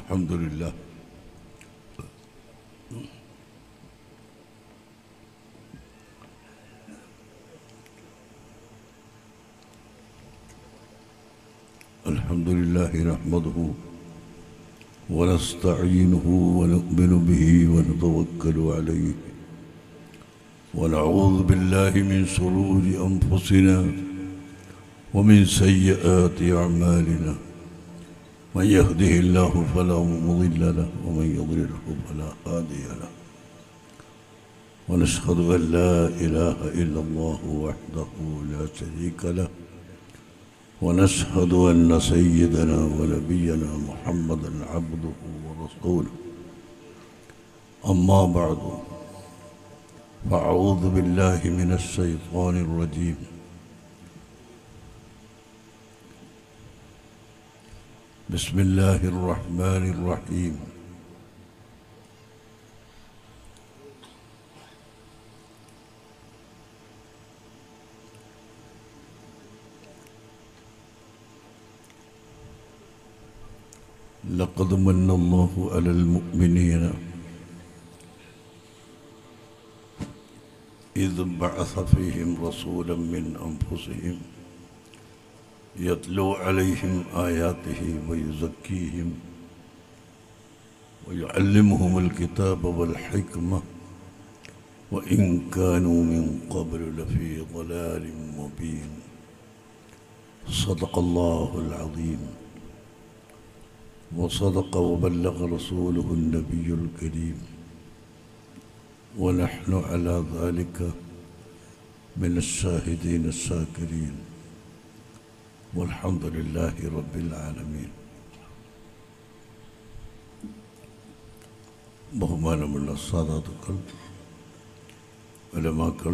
الحمد لله الحمد لله نحمده ونستعينه ونؤمن به ونتوكل عليه ونعوذ بالله من شرور أنفسنا ومن سيئات أعمالنا من يهده الله فلا مضل له ومن يضلله فلا هادي له ونشهد أن لا إله إلا الله وحده لا شريك له ونشهد أن سيدنا ونبينا محمدا عبده ورسوله أما بعد فأعوذ بالله من الشيطان الرجيم بسم الله الرحمن الرحيم لقد من الله على المؤمنين إذ بعث فيهم رسولا من أنفسهم يتلو عليهم آياته ويزكيهم ويعلمهم الكتاب والحكمة وإن كانوا من قبل لفي ضلال مبين صدق الله العظيم وصدق وبلغ رسوله النبي الكريم ونحن على ذلك من الشاهدين الشاكرين والحمد لله رب العالمين ബഹുമാനമുള്ള സാധാതുക്കൾ ഉലമാക്കൾ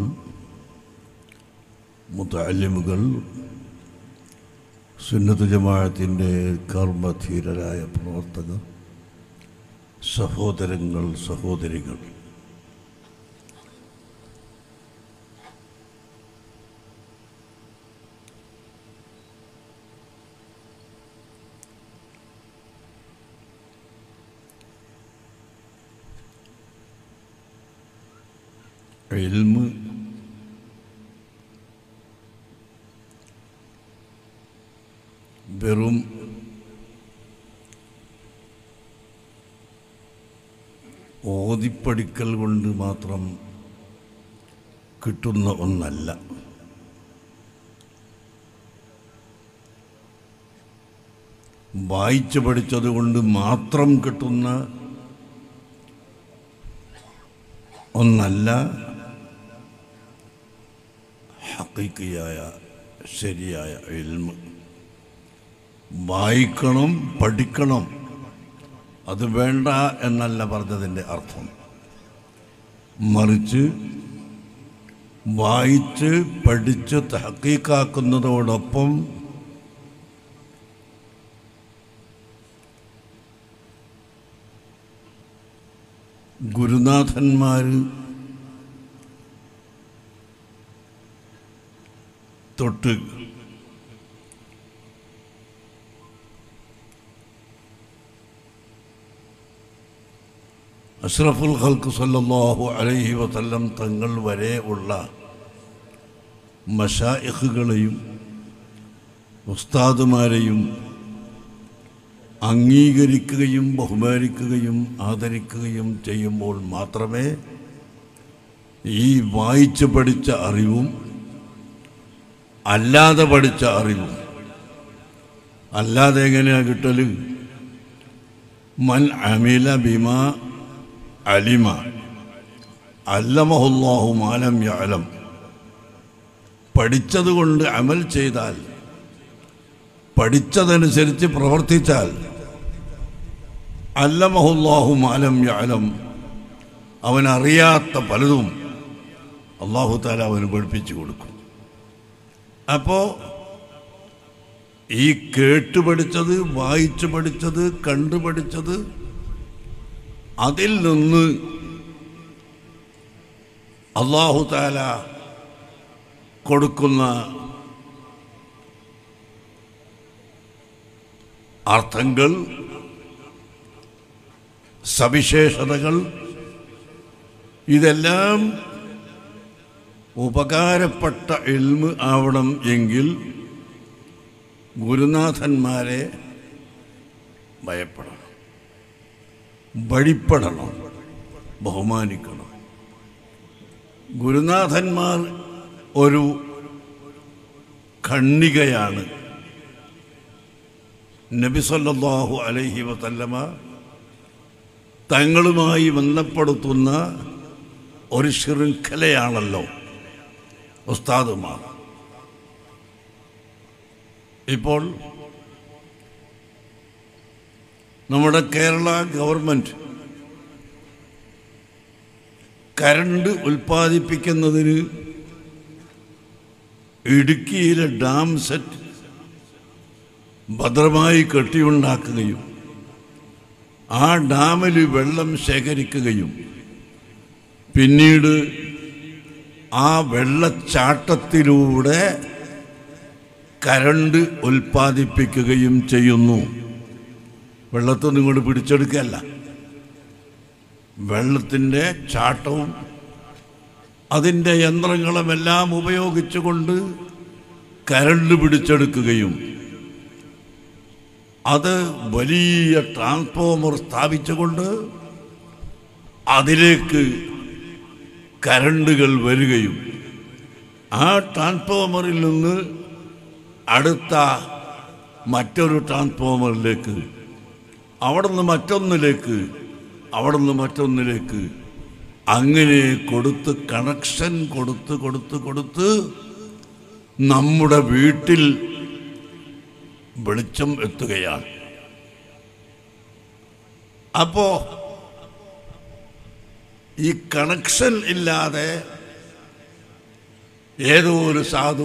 മുത്തല്ലിമുകൾ സുന്നത്ത് ജമാഅത്തിൻ്റെ കർമ്മധീരരായ പ്രവർത്തകർ സഹോദരങ്ങൾ സഹോദരികൾ ഇൽമ് വെറും ഓതിപ്പടിക്കൽ കൊണ്ട് മാത്രം കിട്ടുന്ന ഒന്നല്ല വായിച്ചു പഠിച്ചത് കൊണ്ട് മാത്രം കിട്ടുന്ന ഒന്നല്ല ഹക്കീക്കിയായ ശരിയായ ഇൽമ് വായിക്കണം പഠിക്കണം അത് വേണ്ട എന്നല്ല പറഞ്ഞതിൻ്റെ അർത്ഥം മറിച്ച് വായിച്ച് പഠിച്ച് തഹക്കീക്കാക്കുന്നതോടൊപ്പം ഗുരുനാഥന്മാർ തൊട്ട് അഷ്റഫുൽ ഖൽക്ക് സല്ലല്ലാഹു അലൈഹി വസല്ലം തങ്ങൾ വരെ ഉള്ള മഷായിഖുകളെയും ഉസ്താദുമാരെയും അംഗീകരിക്കുകയും ബഹുമാനിക്കുകയും ആദരിക്കുകയും ചെയ്യുമ്പോൾ മാത്രമേ ഈ വായിച്ച് പഠിച്ച അറിവും അല്ലാതെ പഠിച്ച അറിവും അല്ലാതെ എങ്ങനെയാ കിട്ടല് മൻ അമില ബിമ അലിമ അല്ലമഹുല്ലാഹു മാലം യാലം പഠിച്ചതുകൊണ്ട് അമൽ ചെയ്താൽ പഠിച്ചതനുസരിച്ച് പ്രവർത്തിച്ചാൽ അല്ലമഹുല്ലാഹു മാലം യാലം അവൻ അറിയാത്ത പലതും അള്ളാഹു താല അവന് പഠിപ്പിച്ചു കൊടുക്കും അപ്പോൾ ഈ കേട്ട് പഠിച്ചത് വായിച്ചു പഠിച്ചത് കണ്ടു പഠിച്ചത് അതിൽ നിന്ന് അള്ളാഹു താല കൊടുക്കുന്ന അർത്ഥങ്ങൾ സവിശേഷതകൾ ഇതെല്ലാം ഉപകാരപ്പെട്ട എൽമ് ആവണം എങ്കിൽ ഗുരുനാഥന്മാരെ ഭയപ്പെടണം വഴിപ്പെടണം ബഹുമാനിക്കണം ഗുരുനാഥന്മാർ ഒരു ഖണ്ണികയാണ് നബി സല്ലല്ലാഹു അലൈഹി വസല്ലമ തങ്ങളുമായി ബന്ധപ്പെടുത്തുന്ന ഒരു ശൃംഖലയാണല്ലോ ഉസ്താദുമാർ ഇപ്പോൾ നമ്മുടെ കേരള ഗവൺമെൻറ് കരണ്ട് ഉൽപ്പാദിപ്പിക്കുന്നതിന് ഇടുക്കിയിലെ ഡാം സെറ്റ് ഭദ്രമായി കെട്ടിയുണ്ടാക്കുകയും ആ ഡാമിൽ വെള്ളം ശേഖരിക്കുകയും പിന്നീട് ആ വെള്ളച്ചാട്ടത്തിലൂടെ കരണ്ട് ഉൽപ്പാദിപ്പിക്കുകയും ചെയ്യുന്നു വെള്ളത്തിൽ നിന്ന് ഇങ്ങോട്ട് പിടിച്ചെടുക്കുകയല്ല വെള്ളത്തിൻ്റെ ചാട്ടവും അതിൻ്റെ യന്ത്രങ്ങളുമെല്ലാം ഉപയോഗിച്ചുകൊണ്ട് കരണ്ട് പിടിച്ചെടുക്കുകയും അത് വലിയ ട്രാൻസ്ഫോമർ സ്ഥാപിച്ചുകൊണ്ട് അതിലേക്ക് കരണ്ടുകൾ വരികയും ആ ട്രാൻസ്ഫോമറിൽ നിന്ന് അടുത്ത മറ്റൊരു ട്രാൻസ്ഫോമറിലേക്ക് അവിടെ നിന്ന് മറ്റൊന്നിലേക്ക് അവിടെ നിന്ന് മറ്റൊന്നിലേക്ക് അങ്ങനെ കൊടുത്ത് കണക്ഷൻ കൊടുത്ത് കൊടുത്ത് കൊടുത്ത് നമ്മുടെ വീട്ടിൽ വെളിച്ചം എത്തുകയാണ് അപ്പോ ഈ കണക്ഷൻ ഇല്ലാതെ ഏതോ ഒരു സാധു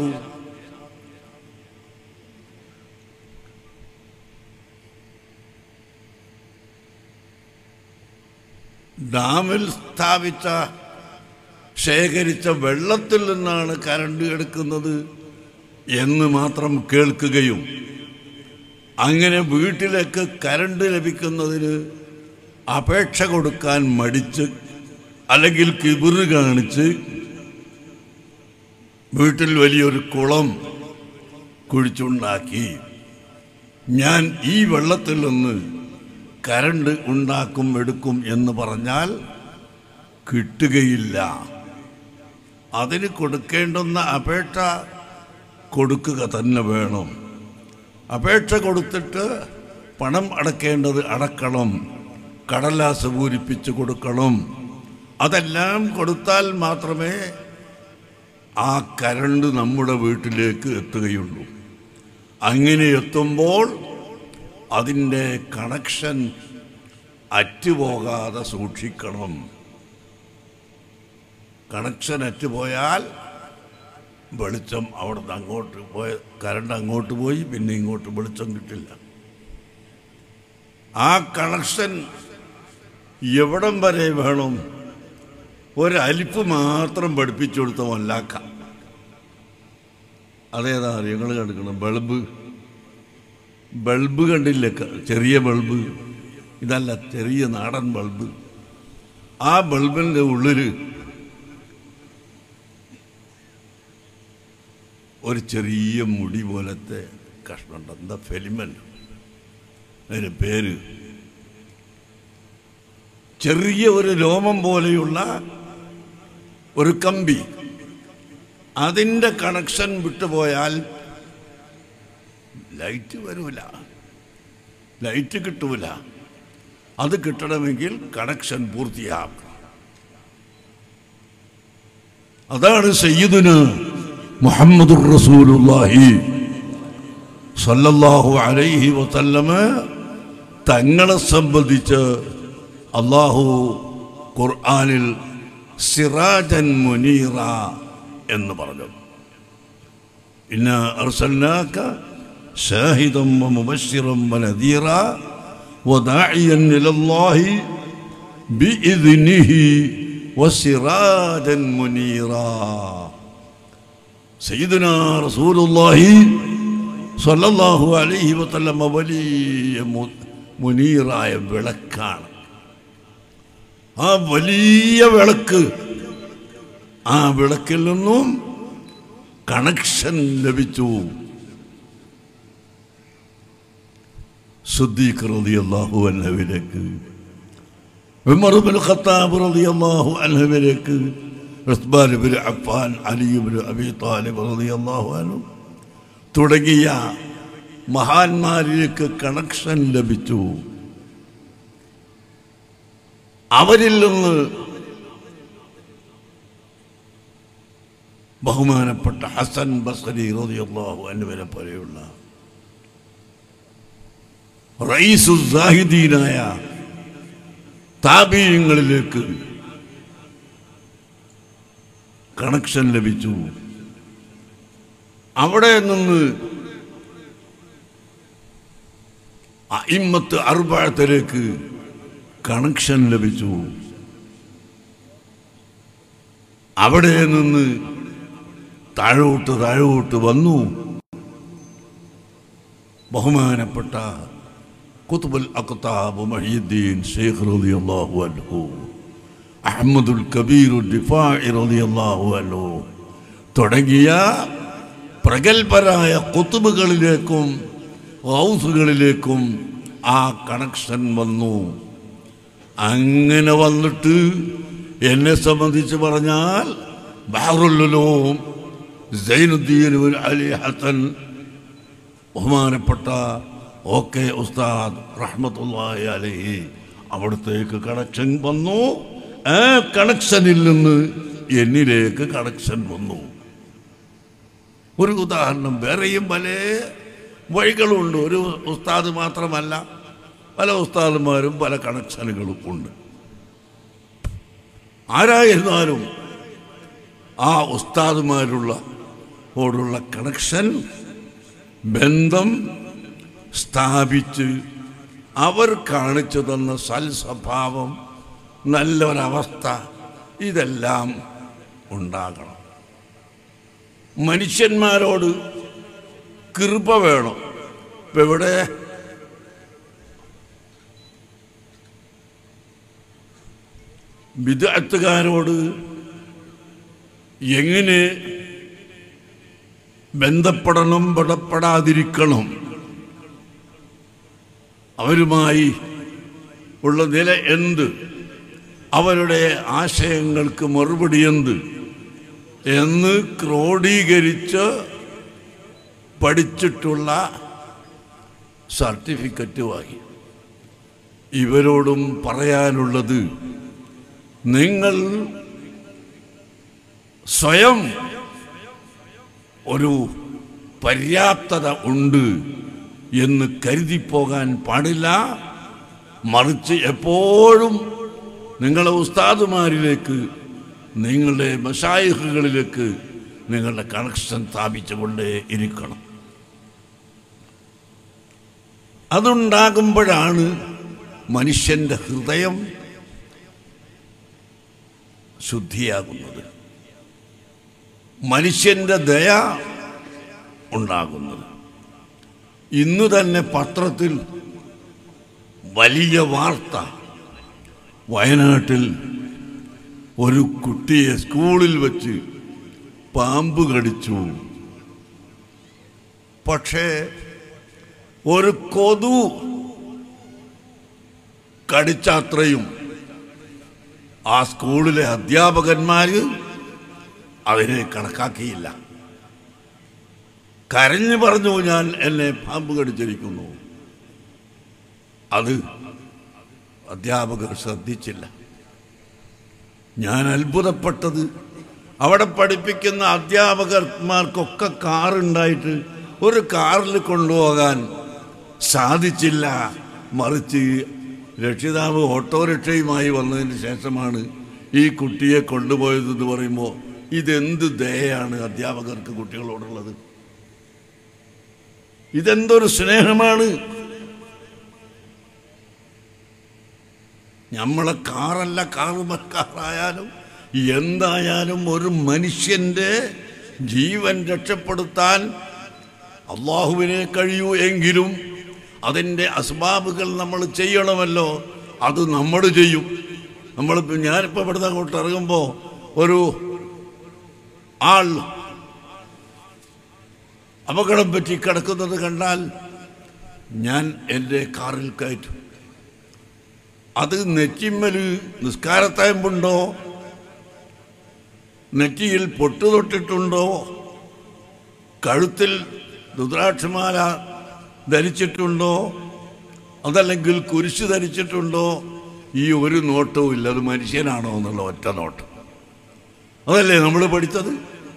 ഡാമിൽ സ്ഥാപിച്ച ശേഖരിച്ച വെള്ളത്തിൽ നിന്നാണ് കരണ്ട് എടുക്കുന്നത് എന്ന് മാത്രം കേൾക്കുകയും അങ്ങനെ വീട്ടിലേക്ക് കരണ്ട് ലഭിക്കുന്നതിന് അപേക്ഷ കൊടുക്കാൻ മടിച്ച് അല്ലെങ്കിൽ കിബിറ് കാണിച്ച് വീട്ടിൽ വലിയൊരു കുളം കുഴിച്ചുണ്ടാക്കി ഞാൻ ഈ വെള്ളത്തിൽ നിന്ന് കരണ്ട് ഉണ്ടാക്കും എടുക്കും എന്ന് പറഞ്ഞാൽ കിട്ടുകയില്ല അതിന് കൊടുക്കേണ്ടുന്ന അപേക്ഷ കൊടുക്കുക തന്നെ വേണം അപേക്ഷ കൊടുത്തിട്ട് പണം അടക്കേണ്ടത് അടക്കണം കടലാസ് പൂരിപ്പിച്ച് കൊടുക്കണം അതെല്ലാം കൊടുത്താൽ മാത്രമേ ആ കരണ്ട് നമ്മുടെ വീട്ടിലേക്ക് എത്തുകയുള്ളൂ അങ്ങനെ എത്തുമ്പോൾ അതിൻ്റെ കണക്ഷൻ അറ്റുപോകാതെ സൂക്ഷിക്കണം കണക്ഷൻ അറ്റുപോയാൽ വെളിച്ചം അവിടുന്ന് അങ്ങോട്ട് പോയ കരണ്ട് അങ്ങോട്ട് പോയി പിന്നെ ഇങ്ങോട്ട് വെളിച്ചം കിട്ടില്ല ആ കണക്ഷൻ എവിടം വരെ വേണം ഒരലിപ്പ് മാത്രം പഠിപ്പിച്ചു കൊടുത്ത മല്ലാക്ക അതേതാ നിങ്ങൾ കണ്ടിക്കണം ബൾബ് ബൾബ് കണ്ടില്ല ക- ചെറിയ ബൾബ് ഇതല്ല ചെറിയ നാടൻ ബൾബ് ആ ബൾബിൻ്റെ ഉള്ളിൽ ഒരു ചെറിയ മുടി പോലത്തെ കഷ്ണമുണ്ട് എന്താ ഫെലിമെന്റ് അതിന് പേര് ചെറിയ ഒരു രോമം പോലെയുള്ള ഒരു കമ്പി അതിൻ്റെ കണക്ഷൻ വിട്ടുപോയാൽ ലൈറ്റ് വരൂല ലൈറ്റ് കിട്ടൂല അത് കിട്ടണമെങ്കിൽ കണക്ഷൻ പൂർത്തിയാക്കണം അതാണ് സയ്യിദുന് മുഹമ്മദുർ റസൂലുള്ളാഹി സല്ലല്ലാഹു അലൈഹി വസല്ലമ തങ്ങളെ സംബന്ധിച്ച് അള്ളാഹു ഖുർആനിൽ സിറാജൻ മുനീറ എന്ന് പറഞ്ഞു ഇന്ന അർസൽനാക ഷാഹിദം വമുബശ്ശിറം വനദീറ وداعيا إلى الله بإذنه وسراجا منيرا സയ്യിദുന റസൂലുള്ളാഹി സ്വല്ലല്ലാഹു അലൈഹി വസല്ലമ വലിയ മു- മുനീറായ വിളക്കാണ് ആ വലിയ വിളക്ക് ആ വിളക്കിൽ നിന്നും കണക്ഷൻ ലഭിച്ചു സുദ്ദീഖ് റളിയല്ലാഹു അൻഹുവിലേക്ക് ഉമർ ഇബ്നു ഖത്താബ് റളിയല്ലാഹു അൻഹുവിലേക്ക് Uthman ibn Affan Ali ibn Abi Talib റളിയല്ലാഹു അൻഹു തുടങ്ങിയ മഹാന്മാരിലേക്ക് കണക്ഷൻ ലഭിച്ചു അവരിൽ നിന്ന് ബഹുമാനപ്പെട്ട ഹസൻ ബസരി റളിയല്ലാഹു അൻഹുവിനെ പോലെയുള്ള റയീസു സാഹിദീനായ താപീയങ്ങളിലേക്ക് കണക്ഷൻ ലഭിച്ചു അവിടെ നിന്ന് അയിമ്മത്ത് അറുപാഴത്തിലേക്ക് കണക്ഷൻ ലഭിച്ചു അവിടെ നിന്ന് താഴോട്ട് താഴോട്ട് വന്നു ബഹുമാനപ്പെട്ട കുത്തുബുൽ അക്താബ് മഹിയുദ്ദീൻ ഷെയ്ഖ് റളിയല്ലാഹു അൻഹു അഹമ്മദുൽ കബീർ ദിഫാഇ റളിയല്ലാഹു അൻഹു തുടങ്ങിയ പ്രഗത്ഭരായ കുത്തുബുകളിലേക്കും ഹൗസുകളിലേക്കും ആ കണക്ഷൻ വന്നു അങ്ങനെ വന്നിട്ട് എന്നെ സംബന്ധിച്ച് പറഞ്ഞാൽ ബഹറുല്ലുലും സൈനുദ്ദീൻ ഇബ്നു അലി ഹസൻ ബഹുമാനപ്പെട്ട ഓക്കെ ഉസ്താദ് റഹ്മത്തുള്ളാഹി അലൈഹി അവിടത്തേക്ക് കണക്ഷൻ വന്നു ആ കണക്ഷനിൽ നിന്ന് എന്നിലേക്ക് കണക്ഷൻ വന്നു ഒരു ഉദാഹരണം വേറെയും പല വഴികളുണ്ട് ഒരു ഉസ്താദ് മാത്രമല്ല പല ഉസ്താദുമാരും പല കണക്ഷനുകളും ഉണ്ട് ആരായിരുന്നാലും ആ ഉസ്താദുമാരുള്ള ഓടുള്ള കണക്ഷൻ ബന്ധം സ്ഥാപിച്ച് അവർ കാണിച്ചു തന്ന സൽസ്വഭാവം നല്ലൊരവസ്ഥ ഇതെല്ലാം ഉണ്ടാകണം മനുഷ്യന്മാരോട് കൃപ വേണം ഇപ്പം ഇവിടെ വിദഗ്ധക്കാരോട് എങ്ങനെ ബന്ധപ്പെടണം പെടപ്പെടാതിരിക്കണം അവരുമായി ഉള്ള നില എന്ത് അവരുടെ ആശയങ്ങൾക്ക് മറുപടി എന്ത് എന്ന് ക്രോഡീകരിച്ച് പഠിച്ചിട്ടുള്ള സർട്ടിഫിക്കറ്റ് വാങ്ങി ഇവരോടും പറയാനുള്ളത് നിങ്ങൾ സ്വയം ഒരു പര്യാപ്തത ഉണ്ട് എന്ന് കരുതിപ്പോകാൻ പാടില്ല മറിച്ച് എപ്പോഴും നിങ്ങളെ ഉസ്താദുമാരിലേക്ക് നിങ്ങളുടെ മഷായിഹുകളിലേക്ക് നിങ്ങളുടെ കണക്ഷൻ സ്ഥാപിച്ചുകൊണ്ടേ ഇരിക്കണം അതുണ്ടാകുമ്പോഴാണ് മനുഷ്യൻ്റെ ഹൃദയം ശുദ്ധിയാകുന്നത് മനുഷ്യൻ്റെ ദയ ഉണ്ടാകുന്നത് ഇന്ന് തന്നെ പത്രത്തിൽ വലിയ വാർത്ത വയനാട്ടിൽ ഒരു കുട്ടിയെ സ്കൂളിൽ വെച്ച് പാമ്പ് കടിച്ചു പക്ഷേ ഒരു കൊതു കടിച്ചത്രയും ആ സ്കൂളിലെ അധ്യാപകന്മാർ അതിനെ കണക്കാക്കിയില്ല കരഞ്ഞു പറഞ്ഞു ഞാൻ എന്നെ പാമ്പ് കടിച്ചിരിക്കുന്നു അത് അധ്യാപകർ ശ്രദ്ധിച്ചില്ല ഞാൻ അത്ഭുതപ്പെട്ടത് അവിടെ പഠിപ്പിക്കുന്ന അധ്യാപകന്മാർക്കൊക്കെ കാറുണ്ടായിട്ട് ഒരു കാറിൽ കൊണ്ടുപോകാൻ സാധിച്ചില്ല മറിച്ച് രക്ഷിതാവ് ഓട്ടോറിക്ഷയുമായി വന്നതിന് ശേഷമാണ് ഈ കുട്ടിയെ കൊണ്ടുപോയതെന്ന് പറയുമ്പോൾ ഇതെന്ത് ദയയാണ് അധ്യാപകർക്ക് കുട്ടികളോടുള്ളത് ഇതെന്തൊരു സ്നേഹമാണ് നമ്മളെ കാറല്ല കാറുമക്കാറായാലും എന്തായാലും ഒരു മനുഷ്യൻ്റെ ജീവൻ രക്ഷപ്പെടുത്താൻ അള്ളാഹുവിനെ കഴിയൂ എങ്കിലും അതിൻ്റെ അസ്ബാബുകൾ നമ്മൾ ചെയ്യണമല്ലോ അത് നമ്മൾ ചെയ്യും നമ്മളിപ്പോൾ ഞാനിപ്പോൾ ഇവിടുന്ന് അങ്ങോട്ട് ഇറങ്ങുമ്പോൾ ഒരു ആൾ അപകടം പറ്റി കിടക്കുന്നത് കണ്ടാൽ ഞാൻ എൻ്റെ കാറിൽ കയറ്റും അത് നെറ്റിമ്മൽ നിസ്കാരത്തയമ്പുണ്ടോ നെറ്റിയിൽ പൊട്ടുതൊട്ടിട്ടുണ്ടോ കഴുത്തിൽ രുദ്രാക്ഷമാല ധരിച്ചിട്ടുണ്ടോ അതല്ലെങ്കിൽ കുരിശ് ധരിച്ചിട്ടുണ്ടോ ഈ ഒരു നോട്ടവും ഇല്ല അത് മനുഷ്യനാണോ എന്നുള്ള ഒറ്റ നോട്ടം അതല്ലേ നമ്മൾ പഠിച്ചത്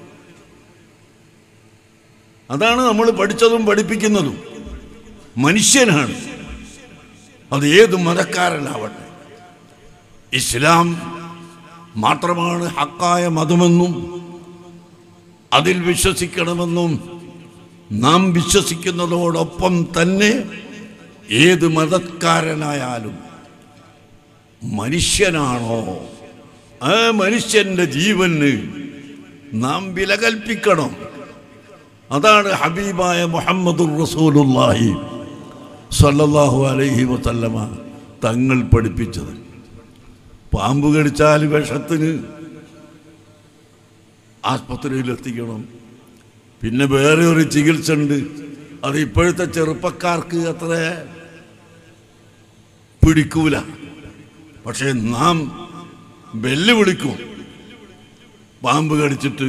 അതാണ് നമ്മൾ പഠിച്ചതും പഠിപ്പിക്കുന്നതും മനുഷ്യനാണ് അത് ഏത് മതക്കാരനാവട്ടെ ഇസ്ലാം മാത്രമാണ് ഹക്കായ മതമെന്നും അതിൽ വിശ്വസിക്കണമെന്നും നാം വിശ്വസിക്കുന്നതോടൊപ്പം തന്നെ ഏത് മതക്കാരനായാലും മനുഷ്യനാണോ ആ മനുഷ്യന്റെ ജീവന് നാം വില കൽപ്പിക്കണം അതാണ് ഹബീബായ മുഹമ്മദുർ റസൂലുള്ളാഹി സല്ലല്ലാഹു അലൈഹി വസല്ലമ തങ്ങൾ പഠിപ്പിച്ചത് പാമ്പ് കടിച്ചാൽ വിഷത്തിന് ആസ്പത്രിയിൽ എത്തിക്കണം പിന്നെ വേറെ ഒരു ചികിത്സ ഉണ്ട് അത് ഇപ്പോഴത്തെ ചെറുപ്പക്കാർക്ക് അത്ര പിടിക്കൂല പക്ഷെ നാം വെല്ലുവിളിക്കും പാമ്പ് കടിച്ചിട്ട്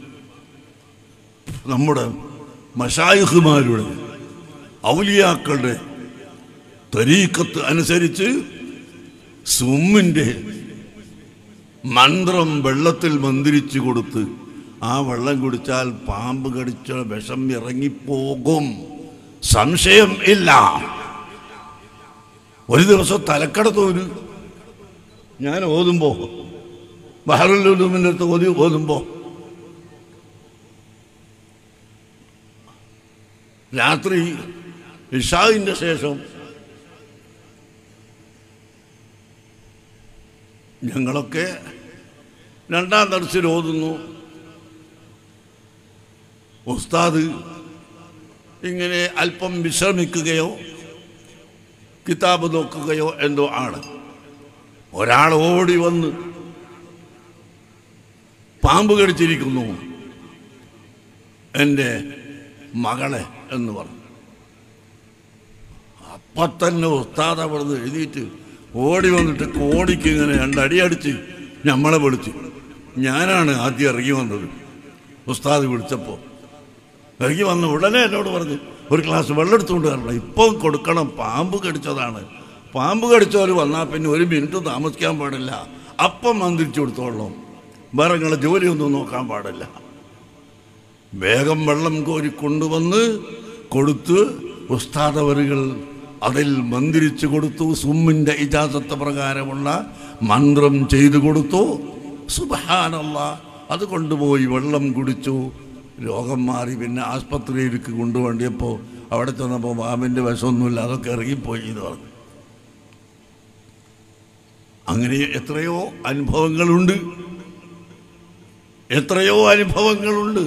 നമ്മുടെ മഷായുഹുമാരുടെ ഔലിയാക്കളുടെ തരീക്കത്ത് അനുസരിച്ച് സുമ്മിൻ്റെ മന്ത്രം വെള്ളത്തിൽ മന്ത്രിച്ചു കൊടുത്ത് ആ വെള്ളം കുടിച്ചാൽ പാമ്പ് കടിച്ച വിഷം ഇറങ്ങിപ്പോകും സംശയം ഇല്ല ഒരു ദിവസം തലക്കടത്തോര് ഞാൻ ഓതുമ്പോ ബഹറുലുമിൻ്റെ അടുത്ത് ഓതി ഓതുമ്പോ രാത്രി ഇഷാവിൻ്റെ ശേഷം ഞങ്ങളൊക്കെ രണ്ടാം ദർശനം ഓതുന്നു ഉസ്താദ് ഇങ്ങനെ അല്പം വിശ്രമിക്കുകയോ കിതാബ് നോക്കുകയോ എന്തോ ആണ് ഒരാൾ ഓടി വന്ന് പാമ്പ് കടിച്ചിരിക്കുന്നു എൻ്റെ മകളെ എന്ന് പറഞ്ഞു അപ്പൊ തന്നെ ഉസ്താദ് അവിടുന്ന് എഴുതിയിട്ട് ഓടി വന്നിട്ട് കോടിക്ക് ഇങ്ങനെ രണ്ടടി അടിച്ച് നമ്മളെ വിളിച്ചു ഞാനാണ് ആദ്യം ഇറങ്ങി വന്നത് ഉസ്താദ് വിളിച്ചപ്പോൾ ഇറങ്ങി വന്ന ഉടനെ എന്നോട് പറഞ്ഞു ഒരു ഗ്ലാസ് വെള്ളം എടുത്തുകൊണ്ട് വരണം ഇപ്പം കൊടുക്കണം പാമ്പ് കടിച്ചതാണ് പാമ്പ് കടിച്ചവർ വന്നാൽ പിന്നെ ഒരു മിനിറ്റ് താമസിക്കാൻ പാടില്ല അപ്പം മന്ത്രിച്ചു കൊടുത്തോളാം വേറെ നിങ്ങളെ ജോലിയൊന്നും നോക്കാൻ പാടില്ല വേഗം വെള്ളം കോരി കൊണ്ടുവന്ന് കൊടുത്ത് ഉസ്താദവരുകൾ അതിൽ മന്ത്രിച്ചു കൊടുത്തു സുമ്മിൻ്റെ ഇജാസത്ത് പ്രകാരമുള്ള മന്ത്രം ചെയ്തു കൊടുത്തു സുബഹാനല്ല അത് കൊണ്ടുപോയി വെള്ളം കുടിച്ചു രോഗം മാറി പിന്നെ ആസ്പത്രിയിലേക്ക് കൊണ്ടുവേണ്ടിയപ്പോൾ അവിടെ ചെന്നപ്പോൾ പാമ്പിൻ്റെ വിഷമൊന്നുമില്ല അതൊക്കെ ഇറങ്ങിപ്പോയി എന്ന് പറഞ്ഞു അങ്ങനെ എത്രയോ അനുഭവങ്ങളുണ്ട് എത്രയോ അനുഭവങ്ങളുണ്ട്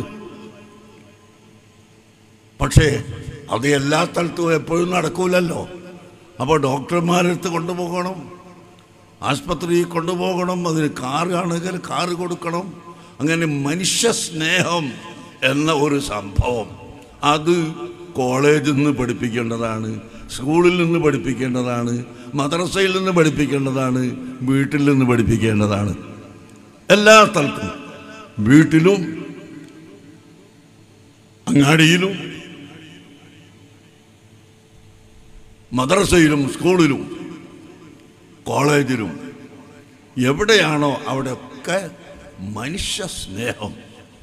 പക്ഷേ അത് എല്ലാ സ്ഥലത്തും എപ്പോഴും നടക്കൂലല്ലോ അപ്പോൾ ഡോക്ടർമാരെടുത്ത് കൊണ്ടുപോകണം ആസ്പത്രിയിൽ കൊണ്ടുപോകണം അതിന് കാറാണെങ്കിൽ കാറ് കൊടുക്കണം അങ്ങനെ മനുഷ്യ സ്നേഹം എന്ന ഒരു സംഭവം അത് കോളേജിൽ നിന്ന് പഠിപ്പിക്കേണ്ടതാണ് സ്കൂളിൽ നിന്ന് പഠിപ്പിക്കേണ്ടതാണ് മദ്രസയിൽ നിന്ന് പഠിപ്പിക്കേണ്ടതാണ് വീട്ടിൽ നിന്ന് പഠിപ്പിക്കേണ്ടതാണ് എല്ലാ സ്ഥലത്തും വീട്ടിലും അങ്ങാടിയിലും മദ്രസയിലും സ്കൂളിലും കോളേജിലും എവിടെയാണോ അവിടെയൊക്കെ മനുഷ്യ സ്നേഹം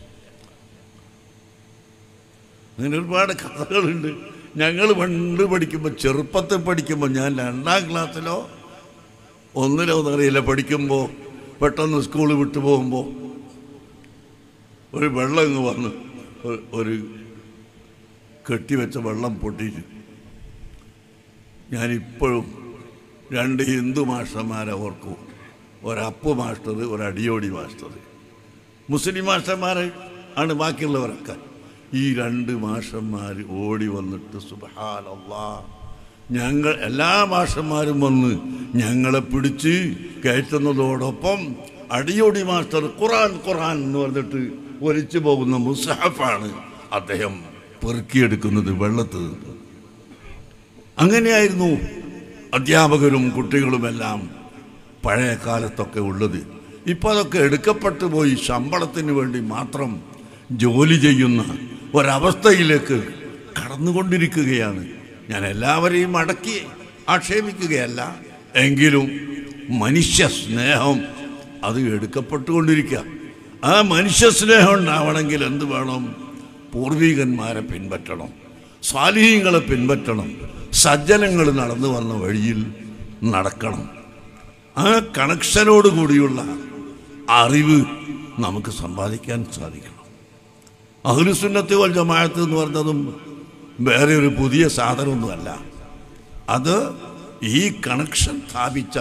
അങ്ങനെ ഒരുപാട് കഥകളുണ്ട് ഞങ്ങൾ പണ്ട് പഠിക്കുമ്പോൾ ചെറുപ്പത്തിൽ പഠിക്കുമ്പോൾ ഞാൻ രണ്ടാം ക്ലാസ്സിലോ ഒന്നിലോ എന്നറിയില്ല പഠിക്കുമ്പോൾ പെട്ടെന്ന് സ്കൂൾ വിട്ടു പോകുമ്പോൾ ഒരു വെള്ളം ഇങ്ങ് വന്ന് ഒരു- ഒരു കെട്ടിവെച്ച വെള്ളം പൊട്ടിയിട്ട് ഞാനിപ്പോഴും രണ്ട് ഹിന്ദു മാസ്റ്റർമാരെ ഓർക്കും ഒരപ്പ് മാസ്റ്റർ ഒരടിയോടി മാസ്റ്റർ മുസ്ലിം മാസ്റ്റർമാർ ആണ് ബാക്കിയുള്ളവരൊക്കെ ഈ രണ്ട് മാഷന്മാർ ഓടി വന്നിട്ട് സുബഹാനല്ലാ ഞങ്ങൾ എല്ലാ മാഷന്മാരും വന്ന് ഞങ്ങളെ പിടിച്ച് കയറ്റുന്നതോടൊപ്പം അടിയോടി മാസ്റ്റർ ഖുറാൻ ഖുറാൻ എന്ന് പറഞ്ഞിട്ട് ഒലിച്ചു പോകുന്ന മുസാഫാണ് അദ്ദേഹം പെറുക്കിയെടുക്കുന്നത് വെള്ളത്തിൽ നിന്ന് അങ്ങനെയായിരുന്നു അധ്യാപകരും കുട്ടികളുമെല്ലാം പഴയ കാലത്തൊക്കെ ഉള്ളത് ഇപ്പോൾ അതൊക്കെ എടുക്കപ്പെട്ടു പോയി ശമ്പളത്തിന് വേണ്ടി മാത്രം ജോലി ചെയ്യുന്ന ഒരവസ്ഥയിലേക്ക് കടന്നുകൊണ്ടിരിക്കുകയാണ് ഞാൻ എല്ലാവരെയും അടക്കി ആക്ഷേപിക്കുകയല്ല എങ്കിലും മനുഷ്യ സ്നേഹം അത് എടുക്കപ്പെട്ടുകൊണ്ടിരിക്കുക ആ മനുഷ്യ സ്നേഹം ഉണ്ടാവണമെങ്കിൽ എന്ത് വേണം പൂർവികന്മാരെ പിൻപറ്റണം സ്വാലീഹങ്ങളെ പിൻപറ്റണം സജ്ജനങ്ങൾ നടന്നു വന്ന വഴിയിൽ നടക്കണം ആ കണക്ഷനോട് കൂടിയുള്ള അറിവ് നമുക്ക് സമ്പാദിക്കാൻ സാധിക്കണം അഹ്ലുസുന്നത്ത് വൽ ജമാഅത്ത് എന്ന് പറഞ്ഞതും വേറെ ഒരു പുതിയ സാധനമൊന്നുമല്ല അത് ഈ കണക്ഷൻ സ്ഥാപിച്ച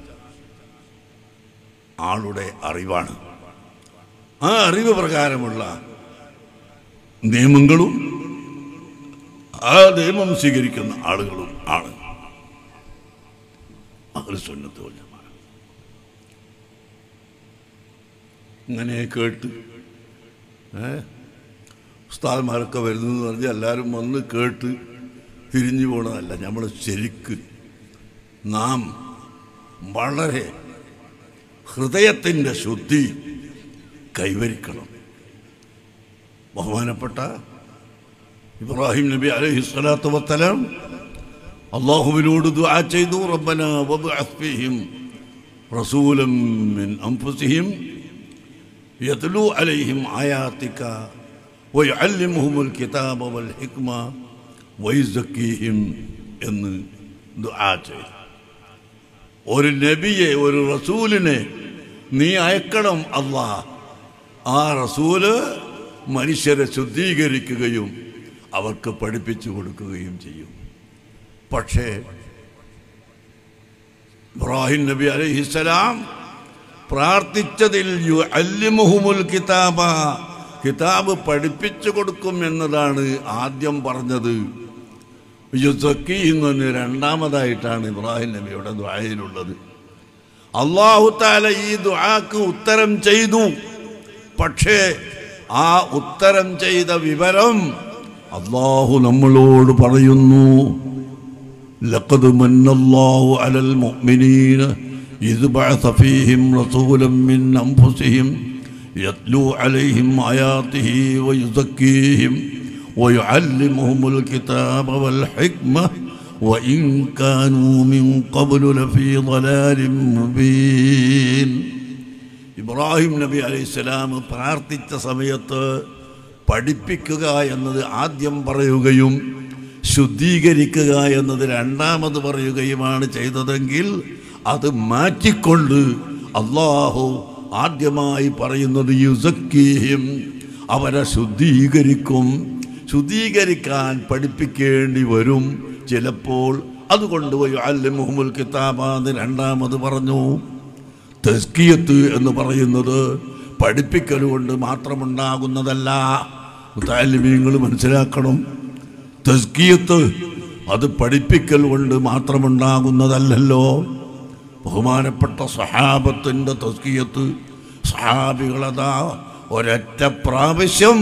ആളുടെ അറിവാണ് ആ അറിവ് പ്രകാരമുള്ള നിയമങ്ങളും ആ നിയമം സ്വീകരിക്കുന്ന ആളുകളും ആണ് അഹ്ലുസുന്നത്ത് വൽ ജമാഅത്ത് ഇങ്ങനെ കേട്ട് ഏ ഉസ്താദ്മാരൊക്കെ വരുന്നതെന്ന് പറഞ്ഞ് എല്ലാവരും വന്ന് കേട്ട് തിരിഞ്ഞു പോണതല്ല നമ്മൾ ശരിക്ക് നാം വളരെ ഹൃദയത്തിൻ്റെ ശുദ്ധി കൈവരിക്കണം ബഹുമാനപ്പെട്ട ഇബ്രാഹിം നബി അലൈഹി സ്വലാത്തു വസ്സലാം അള്ളാഹുവിനോട് ദുആ ചെയ്തു റബ്ബന വബ്അത്ത് ഫീഹിം റസൂലൻ മിൻ അൻഫുസിഹിം يتلو عليهم آياتك ويعلمهم الكتاب والحكمة ويزكيهم എന്ന് ദുആ ചെയ്തു ഒരു നബിയെ ഒരു റസൂലിനെ നീ അയക്കണം അള്ളാ ആ റസൂല് മനുഷ്യരെ ശുദ്ധീകരിക്കുകയും അവർക്ക് പഠിപ്പിച്ചു കൊടുക്കുകയും ചെയ്യും പക്ഷേ ഇബ്രാഹിം നബി അലൈഹിസ്സലാം പ്രാർത്ഥിച്ചതിൽ അല്ലിമുഹുമുൽ കിതാബ കിതാബ് പഠിപ്പിച്ചു കൊടുക്കും എന്നതാണ് ആദ്യം പറഞ്ഞത് യുസക്കി എന്ന് രണ്ടാമതായിട്ടാണ് ഇബ്രാഹിം നബിയുടെ ദ്വായയിലുള്ളത് അള്ളാഹു താല ഈ ദ്വാക്ക് ഉത്തരം ചെയ്തു പക്ഷേ ആ ഉത്തരം ചെയ്ത വിവരം അള്ളാഹു നമ്മളോട് പറയുന്നു لقد من الله على المؤمنين إذ بعث فيهم رسولا من أنفسهم يتلو عليهم آياته ويزكيهم ويعلمهم الكتاب والحكمة وإن كانوا من قبل لفي ضلال مبين ഇബ്രാഹിം നബി അലൈഹി സ്വലാം പ്രാർത്ഥിച്ച സമയത്ത് പഠിപ്പിക്കുക എന്നത് ആദ്യം പറയുകയും ശുദ്ധീകരിക്കുക എന്നത് രണ്ടാമത് പറയുകയുമാണ് ചെയ്തതെങ്കിൽ അത് മാറ്റിക്കൊണ്ട് അള്ളാഹു ആദ്യമായി പറയുന്നത് യുസക്കീഹിം അവരെ ശുദ്ധീകരിക്കും ശുദ്ധീകരിക്കാൻ പഠിപ്പിക്കേണ്ടി വരും ചിലപ്പോൾ അതുകൊണ്ട് പോയി അല്ലെ മുഹമ്മൽ കിതാബാന്ന് രണ്ടാമത് പറഞ്ഞു തസ്കിയത്ത് എന്ന് പറയുന്നത് പഠിപ്പിക്കൽ കൊണ്ട് മാത്രമുണ്ടാകുന്നതല്ല താലിമീങ്ങൾ മനസ്സിലാക്കണം തസ്കിയത്ത് അത് പഠിപ്പിക്കൽ കൊണ്ട് മാത്രമുണ്ടാകുന്നതല്ലല്ലോ ബഹുമാനപ്പെട്ട സഹാബത്തിൻ്റെ തസ്കിയത്ത് സഹാബികളതാ ഒരൊറ്റ പ്രാവശ്യം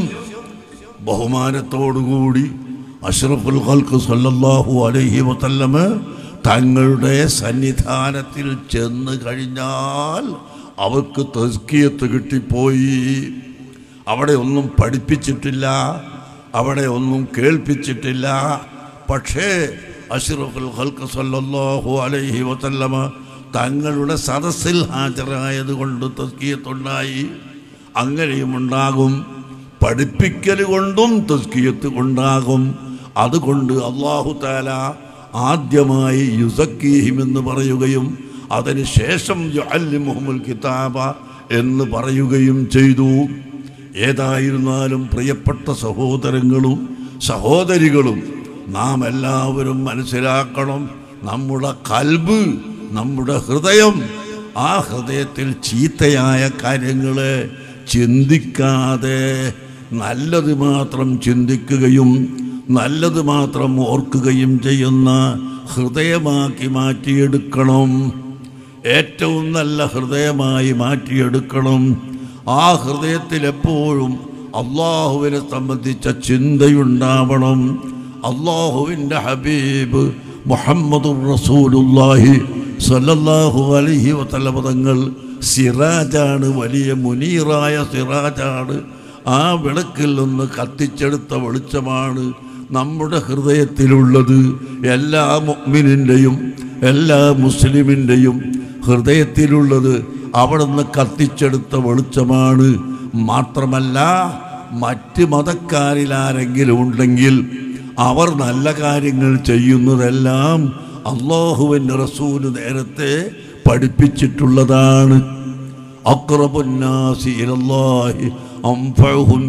ബഹുമാനത്തോടുകൂടി അഷ്റഫുൽ ഖൽക്ക് സല്ലല്ലാഹു അലൈഹി വസല്ലമ തങ്ങളുടെ സന്നിധാനത്തിൽ ചെന്ന് കഴിഞ്ഞാൽ അവർക്ക് തസ്കിയത്ത് കിട്ടിപ്പോയി അവിടെ ഒന്നും പഠിപ്പിച്ചിട്ടില്ല അവിടെ ഒന്നും കേൾപ്പിച്ചിട്ടില്ല പക്ഷേ അഷ്റഫുൽ ഖൽക്ക് സല്ലല്ലാഹു അലൈഹി വസല്ലമ തങ്ങളുടെ സദസ്സിൽ ഹാജരായത് കൊണ്ട് തസ്കിയത്തുണ്ടായി അങ്ങനെയും ഉണ്ടാകും പഠിപ്പിക്കൽ കൊണ്ടും തസ്കിയത്ത് ഉണ്ടാകും അതുകൊണ്ട് അള്ളാഹു താല ആദ്യമായി യുസക്കീഹിം എന്ന് പറയുകയും അതിനുശേഷം മുഹമ്മൽ കിതാബ എന്ന് പറയുകയും ചെയ്തു ഏതായിരുന്നാലും പ്രിയപ്പെട്ട സഹോദരങ്ങളും സഹോദരികളും നാം എല്ലാവരും മനസ്സിലാക്കണം നമ്മുടെ കൽബ് നമ്മുടെ ഹൃദയം ആ ഹൃദയത്തിൽ ചീത്തയായ കാര്യങ്ങളെ ചിന്തിക്കാതെ നല്ലത് മാത്രം ചിന്തിക്കുകയും നല്ലത് മാത്രം ഓർക്കുകയും ചെയ്യുന്ന ഹൃദയമാക്കി മാറ്റിയെടുക്കണം ഏറ്റവും നല്ല ഹൃദയമായി മാറ്റിയെടുക്കണം ആ ഹൃദയത്തിൽ എപ്പോഴും അള്ളാഹുവിനെ സംബന്ധിച്ച ചിന്തയുണ്ടാവണം അള്ളാഹുവിൻ്റെ ഹബീബ് മുഹമ്മദ് റസൂലുല്ലാഹി സല്ലല്ലാഹു അലൈഹി വസല്ലമ തങ്ങൾ സിറാജാണ് വലിയ മുനീറായ സിറാജാണ് ആ വിളക്കിൽ നിന്ന് കത്തിച്ചെടുത്ത വെളിച്ചമാണ് നമ്മുടെ ഹൃദയത്തിലുള്ളത് എല്ലാ മുഅ്മിനിൻ്റെയും എല്ലാ മുസ്ലിമിൻ്റെയും ഹൃദയത്തിലുള്ളത് അവിടെ നിന്ന് കത്തിച്ചെടുത്ത വെളിച്ചമാണ് മാത്രമല്ല മറ്റ് മതക്കാരിൽ ആരെങ്കിലും ഉണ്ടെങ്കിൽ അവർ നല്ല കാര്യങ്ങൾ ചെയ്യുന്നതെല്ലാം അള്ളാഹുവിൻ്റെ റസൂല് നേരത്തെ പഠിപ്പിച്ചിട്ടുള്ളതാണ് അക്രബുന്നാസി ഇലല്ലാഹി അംഫഉഹും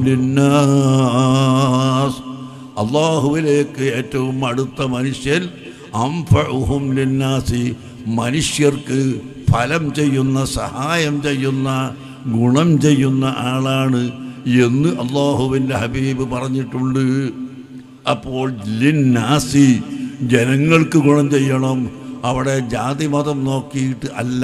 ലിന്നാസ് അള്ളാഹുവിലേക്ക് ഏറ്റവും അടുത്ത മനുഷ്യൻ അംഫഉഹും ലിന്നാസി മനുഷ്യർക്ക് ഫലം ചെയ്യുന്ന സഹായം ചെയ്യുന്ന ഗുണം ചെയ്യുന്ന ആളാണ് എന്ന് അള്ളാഹുവിൻ്റെ ഹബീബ് പറഞ്ഞിട്ടുണ്ട് അപ്പോൾ ലിന്നാസി ജനങ്ങൾക്ക് ഗുണം ചെയ്യണം അവിടെ ജാതി മതം നോക്കിയിട്ട് അല്ല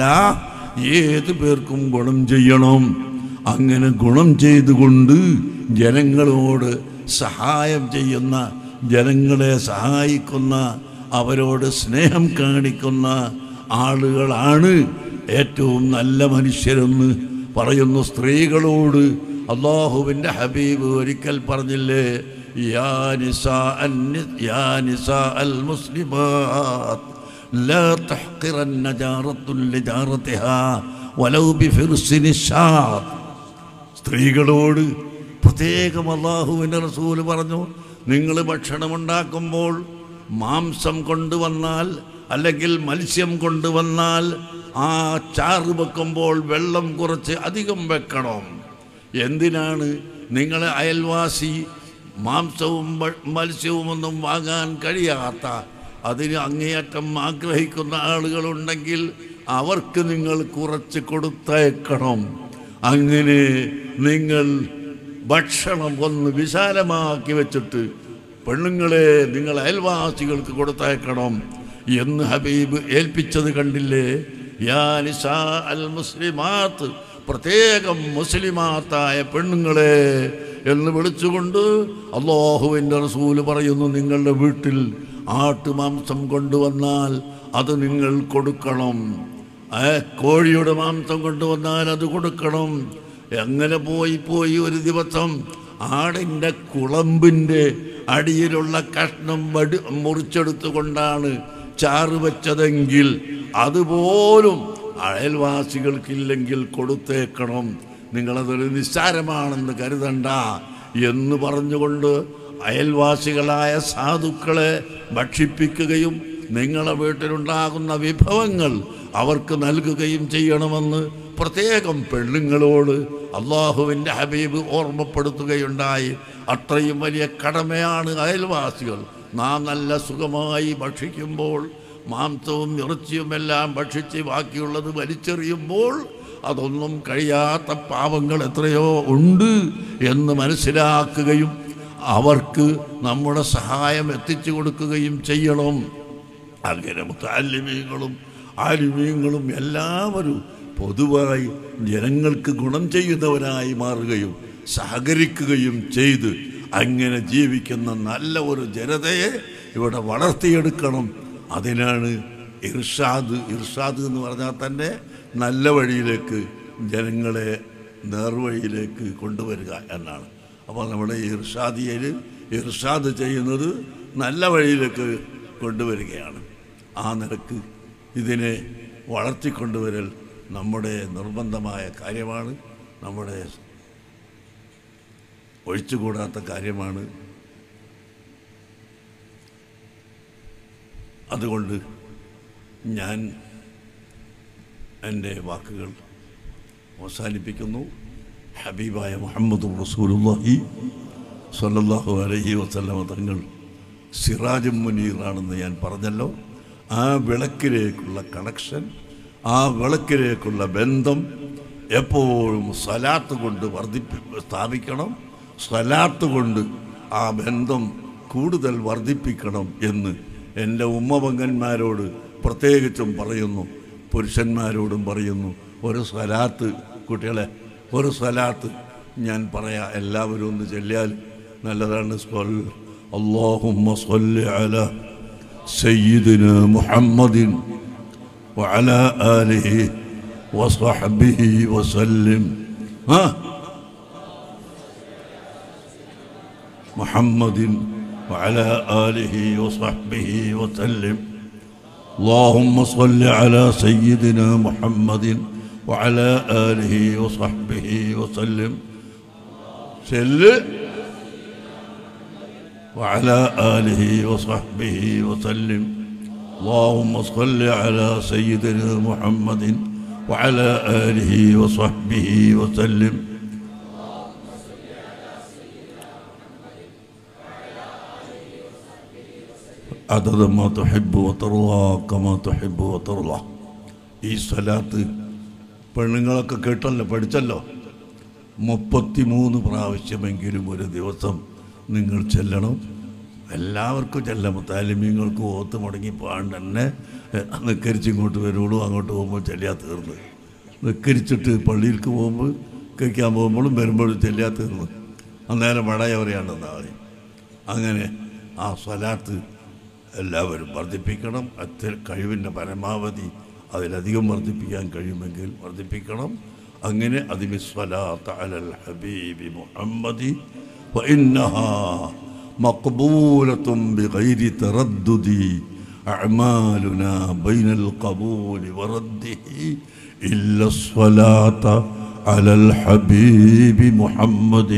ഏത് പേർക്കും ഗുണം ചെയ്യണം അങ്ങനെ ഗുണം ചെയ്തുകൊണ്ട് ജനങ്ങളോട് സഹായം ചെയ്യുന്ന ജനങ്ങളെ സഹായിക്കുന്ന അവരോട് സ്നേഹം കാണിക്കുന്ന ആളുകളാണ് ഏറ്റവും നല്ല മനുഷ്യരെന്ന് പറയുന്നു സ്ത്രീകളോട് അള്ളാഹുവിൻ്റെ ഹബീബ് ഒരിക്കൽ പറഞ്ഞില്ലേ യാ നിസാ അൻ- യാ നിസാ അൽ മുസ്ലിമാത്ത് لا تحقرن جارة لجارتها ولو بفرس الشاط സ്ത്രീകളോട് പ്രത്യേകം അള്ളാഹുവിൻ്റെ റസൂല് പറഞ്ഞു നിങ്ങൾ ഭക്ഷണമുണ്ടാക്കുമ്പോൾ മാംസം കൊണ്ടുവന്നാൽ അല്ലെങ്കിൽ മത്സ്യം കൊണ്ടുവന്നാൽ ആ ചാറ് വെക്കുമ്പോൾ വെള്ളം കുറച്ച് അധികം വെക്കണം എന്തിനാണ് നിങ്ങളെ അയൽവാസി മാംസവും മ- മത്സ്യവുമൊന്നും വാങ്ങാൻ കഴിയാത്ത അതിന് അങ്ങേയറ്റം ആഗ്രഹിക്കുന്ന ആളുകളുണ്ടെങ്കിൽ അവർക്ക് നിങ്ങൾ കുറച്ച് കൊടുത്തയക്കണം അങ്ങനെ നിങ്ങൾ ഭക്ഷണം ഒന്ന് വിശാലമാക്കി വെച്ചിട്ട് പെണ്ണുങ്ങളെ നിങ്ങൾ അയൽവാസികൾക്ക് കൊടുത്തയക്കണം എന്ന് ഹബീബ് ഏൽപ്പിച്ചത് കണ്ടില്ലേ യാ നിസാ അൽ മുസ്ലിമാത്ത് പ്രത്യേകം മുസ്ലിമാത്തായ പെണ്ണുങ്ങളെ എന്ന് വിളിച്ചുകൊണ്ട് അള്ളാഹുവിൻ്റെ റസൂല് പറയുന്നു നിങ്ങളുടെ വീട്ടിൽ ആട്ടുമാംസം കൊണ്ടുവന്നാൽ അത് നിങ്ങൾ കൊടുക്കണം ഏ, കോഴിയുടെ മാംസം കൊണ്ടുവന്നാൽ അത് കൊടുക്കണം എങ്ങനെ പോയി പോയി ഒരു ദിവസം ആടിൻ്റെ കുളമ്പിൻ്റെ അടിയിലുള്ള കഷ്ണം വടി മുറിച്ചെടുത്തുകൊണ്ടാണ് ചാറ് വെച്ചതെങ്കിൽ അതുപോലും അയൽവാസികൾക്കില്ലെങ്കിൽ കൊടുത്തേക്കണം നിങ്ങളതൊരു നിസ്സാരമാണെന്ന് കരുതണ്ട എന്ന് പറഞ്ഞുകൊണ്ട് അയൽവാസികളായ സാധുക്കളെ ഭക്ഷിപ്പിക്കുകയും നിങ്ങളെ വീട്ടിലുണ്ടാകുന്ന വിഭവങ്ങൾ അവർക്ക് നൽകുകയും ചെയ്യണമെന്ന് പ്രത്യേകം പെണ്ണുങ്ങളോട് അള്ളാഹുവിൻ്റെ ഹബീബ് ഓർമ്മപ്പെടുത്തുകയുണ്ടായി അത്രയും വലിയ കടമയാണ് അയൽവാസികൾ നാം നല്ല സുഖമായി ഭക്ഷിക്കുമ്പോൾ മാംസവും ഇറച്ചിയുമെല്ലാം ഭക്ഷിച്ച് ബാക്കിയുള്ളത് വലിച്ചെറിയുമ്പോൾ അതൊന്നും കഴിയാത്ത പാവങ്ങൾ എത്രയോ ഉണ്ട് എന്ന് മനസ്സിലാക്കുകയും അവർക്ക് നമ്മുടെ സഹായം എത്തിച്ചു കൊടുക്കുകയും ചെയ്യണം അങ്ങനെ മുത്താലിമീങ്ങളും ആലിമീങ്ങളും എല്ലാവരും പൊതുവായി ജനങ്ങൾക്ക് ഗുണം ചെയ്യുന്നവരായി മാറുകയും സഹകരിക്കുകയും ചെയ്ത് അങ്ങനെ ജീവിക്കുന്ന നല്ല ഒരു ജനതയെ ഇവിടെ വളർത്തിയെടുക്കണം അതിനാണ് ഇർഷാദ് ഇർഷാദ് എന്ന് പറഞ്ഞാൽ തന്നെ നല്ല വഴിയിലേക്ക് ജനങ്ങളെ നേർവഴിയിലേക്ക് കൊണ്ടുവരിക എന്നാണ് അപ്പോൾ നമ്മുടെ ഈ ഇർഷാദിയയിൽ ഇർഷാദ് ചെയ്യുന്നത് നല്ല വഴിയിലേക്ക് കൊണ്ടുവരികയാണ് ആ നിലക്ക് ഇതിനെ വളർത്തിക്കൊണ്ടുവരൽ നമ്മുടെ നിർബന്ധമായ കാര്യമാണ് നമ്മുടെ ഒഴിച്ചുകൂടാത്ത കാര്യമാണ് അതുകൊണ്ട് ഞാൻ എൻ്റെ വാക്കുകൾ അവസാനിപ്പിക്കുന്നു ഹബീബായ മുഹമ്മദ് റസൂലുള്ളാഹി സ്വല്ലല്ലാഹു അലൈഹി വസല്ലമ തങ്ങൾ സിറാജും മുനീറാണെന്ന് ഞാൻ പറഞ്ഞല്ലോ ആ വിളക്കിലേക്കുള്ള കണക്ഷൻ ആ വിളക്കിലേക്കുള്ള ബന്ധം എപ്പോഴും സ്വലാത്ത് കൊണ്ട് വർദ്ധിപ്പി സ്ഥാപിക്കണം സ്വലാത്ത് കൊണ്ട് ആ ബന്ധം കൂടുതൽ വർദ്ധിപ്പിക്കണം എന്ന് എൻ്റെ ഉമ്മപങ്കന്മാരോട് പ്രത്യേകിച്ചും പറയുന്നു പുരുഷന്മാരോടും പറയുന്നു ഒരു സ്വലാത്ത് കുട്ടികളെ ഒരു സ്വലാത്ത് ഞാൻ പറയാ എല്ലാവരും ഒന്ന് ചെല്ലിയാൽ നല്ലതാണ് സ്വൽ അള്ളാഹുമ്മ സ്വല്ലി അല സയ്യിദിന മുഹമ്മദിൻ وعلى آله وصحبه وسلم ها محمد وعلى آله وصحبه وسلم اللهم صل على سيدنا محمد وعلى آله وصحبه وسلم سل وعلى آله وصحبه وسلم اللهم صل على سيدنا محمد وعلى آله وصحبه وسلم عدد ما تحب وترضى كما تحب وترضى ഈ സ്വലാത്ത് പെണ്ണുങ്ങളൊക്കെ കേട്ടല്ലോ പഠിച്ചല്ലോ മുപ്പത്തിമൂന്ന് പ്രാവശ്യമെങ്കിലും ഒരു ദിവസം നിങ്ങൾ ചെല്ലണം എല്ലാവർക്കും ചെല്ലാം താലിമ്യങ്ങൾക്ക് ഓത്ത് മുടങ്ങി പോകാണ്ട് തന്നെ നിക്കരിച്ച് ഇങ്ങോട്ട് വരുള്ളൂ അങ്ങോട്ട് പോകുമ്പോൾ ചെല്ലാ തീർന്ന് നിക്കരിച്ചിട്ട് പള്ളിയിലേക്ക് പോകുമ്പോൾ കഴിക്കാൻ പോകുമ്പോഴും വരുമ്പോഴും ചെല്ലാ തീർന്ന് അന്നേരം വടയവരെയാണെന്നാണ് അങ്ങനെ ആ സ്വലാത്ത് എല്ലാവരും വർദ്ധിപ്പിക്കണം അത്ര കഴിവിൻ്റെ പരമാവധി അതിലധികം വർദ്ധിപ്പിക്കാൻ കഴിയുമെങ്കിൽ വർദ്ധിപ്പിക്കണം അങ്ങനെ അതിമിസ്വലാത്ത് അലൽ ഹബീബി മുഹമ്മദി وإنها مقبولة بغير تردد أعمالنا بين القبول ورده إلا الصلاة على الحبيب محمد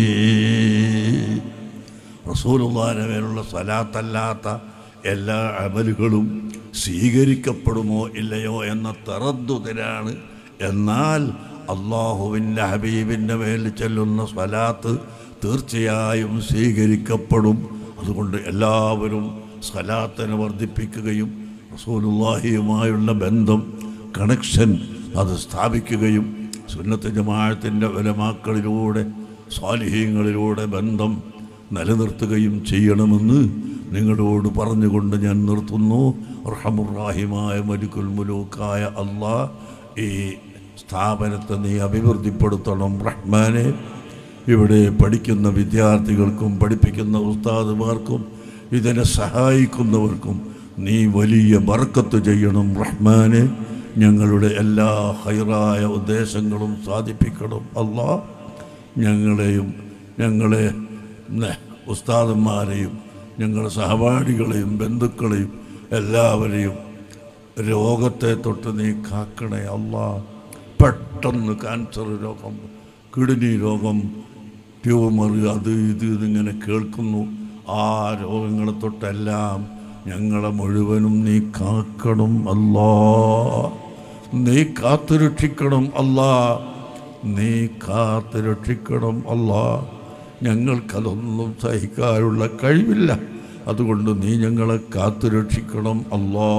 റസൂലുള്ളാഹിന്റെ മേലുള്ള സലാത്തല്ലാത്ത എല്ലാ അമലുകളും സ്വീകരിക്കപ്പെടുമോ ഇല്ലയോ എന്ന തറദ്ദുതിലാണ് എന്നാൽ അള്ളാഹുവിൻ്റെ ഹബീബിൻ്റെ മേൽ ചെല്ലുന്ന സ്വലാത്ത് തീർച്ചയായും സ്വീകരിക്കപ്പെടും അതുകൊണ്ട് എല്ലാവരും സ്വലാത്തിനെ വർദ്ധിപ്പിക്കുകയും റസൂലുള്ളാഹിയുമായുള്ള ബന്ധം കണക്ഷൻ അത് സ്ഥാപിക്കുകയും സുന്നത്ത് ജമാഅത്തിൻ്റെ ഉലമാക്കളിലൂടെ സ്വാലിഹീങ്ങളിലൂടെ ബന്ധം നിലനിർത്തുകയും ചെയ്യണമെന്ന് നിങ്ങളോട് പറഞ്ഞുകൊണ്ട് ഞാൻ നിർത്തുന്നു റഹമുറാഹിമായ മലിക്കുൽ മുലൂക്കായ അള്ളാ ഈ സ്ഥാപനത്തെ നീ അഭിവൃദ്ധിപ്പെടുത്തണം റഹ്മാനെ ഇവിടെ പഠിക്കുന്ന വിദ്യാർത്ഥികൾക്കും പഠിപ്പിക്കുന്ന ഉസ്താദുമാർക്കും ഇതിനെ സഹായിക്കുന്നവർക്കും നീ വലിയ ബർക്കത്ത് ചെയ്യണം റഹ്മാനെ ഞങ്ങളുടെ എല്ലാ ഹൈറായ ഉദ്ദേശങ്ങളും സാധിപ്പിക്കണം അള്ളാ ഞങ്ങളെയും ഞങ്ങളെ നെ, ഉസ്താദന്മാരെയും ഞങ്ങളുടെ സഹപാഠികളെയും ബന്ധുക്കളെയും എല്ലാവരെയും രോഗത്തെ തൊട്ട് നീ കാക്കണേ അല്ലാ പെട്ടെന്ന് ക്യാൻസർ രോഗം കിഡ്നി രോഗം ട്യൂമർ അത് ഇത് ഇതിങ്ങനെ കേൾക്കുന്നു ആ രോഗങ്ങളെ തൊട്ടെല്ലാം ഞങ്ങളെ മുഴുവനും നീ കാക്കണം അല്ലാ നീ കാത്തുരക്ഷിക്കണം അല്ലാ നീ കാത്തുരക്ഷിക്കണം അല്ലാ ഞങ്ങൾക്കതൊന്നും സഹിക്കാനുള്ള കഴിവില്ല അതുകൊണ്ട് നീ ഞങ്ങളെ കാത്തുരക്ഷിക്കണം അല്ലാ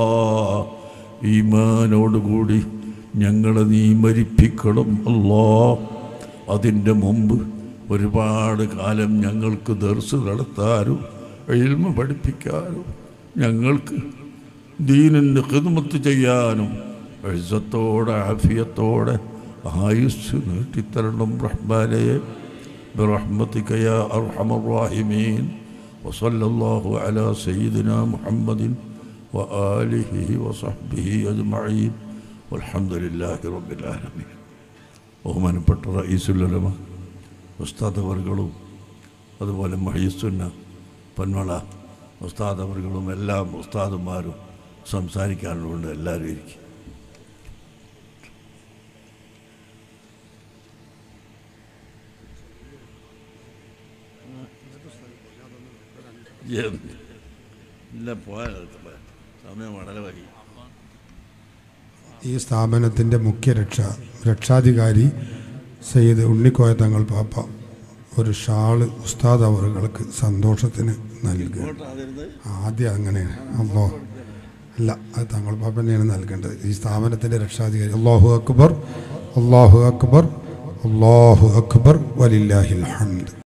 ഈമാനോടുകൂടി ഞങ്ങളെ നീ മരിപ്പിക്കണം അല്ലാ അതിൻ്റെ മുമ്പ് ഒരുപാട് കാലം ഞങ്ങൾക്ക് ദർസ് നടത്താനും എൽമ പഠിപ്പിക്കാനും ഞങ്ങൾക്ക് ദീനിൻ്റെ ഹിദ്മത്ത് ചെയ്യാനും എഴുത്തത്തോടെ ആഫിയത്തോടെ ആയുസ് നീട്ടിത്തരണം റഹ്മാനയെ برحمتك يا أرحم الراحمين وصلى الله على سيدنا محمد وآله وصحبه أجمعين والحمد لله رب العالمين ബഹുമാനപ്പെട്ട റയീസുല്ലമ ഉസ്താദ് അവർകളും അതുപോലെ മഹീസുന്ന പന്മള ഉസ്താദ് അവർകളും എല്ലാം ഉസ്താദുമാരും സംസാരിക്കാനുണ്ട് എല്ലാവരും ഇരിക്കും ഇല്ല പോയാൽ സമയം വളരെ വൈകി ഈ സ്ഥാപനത്തിൻ്റെ മുഖ്യ രക്ഷ രക്ഷാധികാരി സയ്യിദ് ഉണ്ണിക്കോയ തങ്ങൾ പാപ്പ ഒരു ഷാള് ഉസ്താദ് അവറുകൾക്ക് സന്തോഷത്തിന് നൽകുക ആദ്യം അങ്ങനെയാണ് അല്ലോ അല്ല അത് തങ്ങൾ പാപ്പ തന്നെയാണ് നൽകേണ്ടത് ഈ സ്ഥാപനത്തിൻ്റെ രക്ഷാധികാരി അള്ളാഹു അക്ബർ അള്ളാഹു അക്ബർ അള്ളാഹു അക്ബർ വലില്ലാഹിൽ ഹംദ്